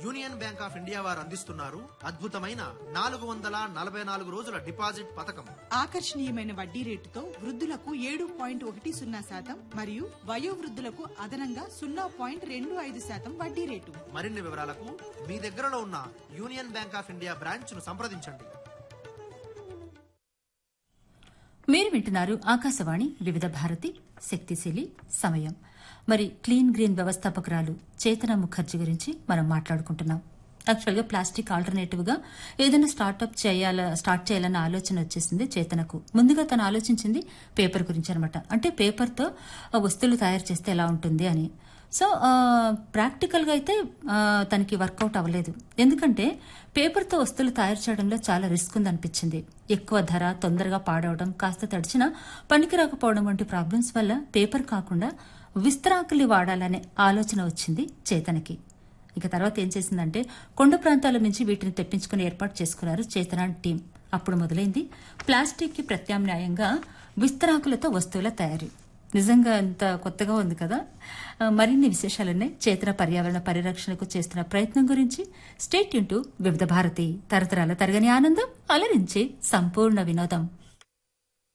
union Bank of India వారు అందిస్తున్నారు అద్భుతమైన నాలుగు వందల నలభై నాలుగు రోజుల డిపాజిట్ పథకం ఆకర్షణీయమైన వడ్డీ రేటుతో వృద్ధులకు ఏడు పాయింట్ ఒకటి సున్నా శాతం మరియు వయోవృద్ధులకు అదనంగా సున్నా పాయింట్ రెండు ఐదు శాతం వడ్డీ రేటు మరిన్ని వివరాలకు మీ దగ్గరలో ఉన్న Union Bank of India branch ను సంప్రదించండి మీరు వింటున్నారు ఆకాశవాణి వివిధ భారతి శక్తిశీలి సమయం మరి క్లీన్ గ్రీన్ వ్యవస్థాపకురాలు చేతన ముఖర్జీ గురించి మనం మాట్లాడుకుంటున్నాం యాక్చువల్గా ప్లాస్టిక్ ఆల్టర్నేటివ్ గా ఏదైనా స్టార్ట్అప్ చేయాల స్టార్ట్ చేయాలన్న ఆలోచన వచ్చేసింది చేతనకు ముందుగా తను ఆలోచించింది పేపర్ గురించి అనమాట అంటే పేపర్తో వస్తువులు తయారు చేస్తే ఎలా ఉంటుంది అని సో ప్రాక్టికల్ గా అయితే ఆ, తనకి వర్కౌట్ అవ్వలేదు ఎందుకంటే పేపర్తో వస్తువులు తయారు చేయడంలో చాలా రిస్క్ ఉందనిపించింది ఎక్కువ ధర తొందరగా పాడవడం కాస్త తడిచినా పనికి రాకపోవడం వంటి ప్రాబ్లమ్స్ వల్ల పేపర్ కాకుండా విస్తరాకుల్ని వాడాలనే ఆలోచన వచ్చింది చేతనకి ఇక తర్వాత ఏం చేసిందంటే కొండ ప్రాంతాల నుంచి వీటిని తెప్పించుకుని ఏర్పాటు చేసుకున్నారు చేతన టీం అప్పుడు మొదలైంది ప్లాస్టిక్ కి ప్రత్యామ్నాయంగా విస్తరాకులతో వస్తువుల తయారీ నిజంగా అంత కొత్తగా ఉంది కదా ఆ, మరిన్ని విశేషాలున్నాయి చేతన పర్యావరణ పరిరక్షణకు చేస్తున్న ప్రయత్నం గురించి స్టేట్ యూన్ టు వివిధ భారతి తరతరాల తరగని ఆనందం అలరించి సంపూర్ణ వినోదం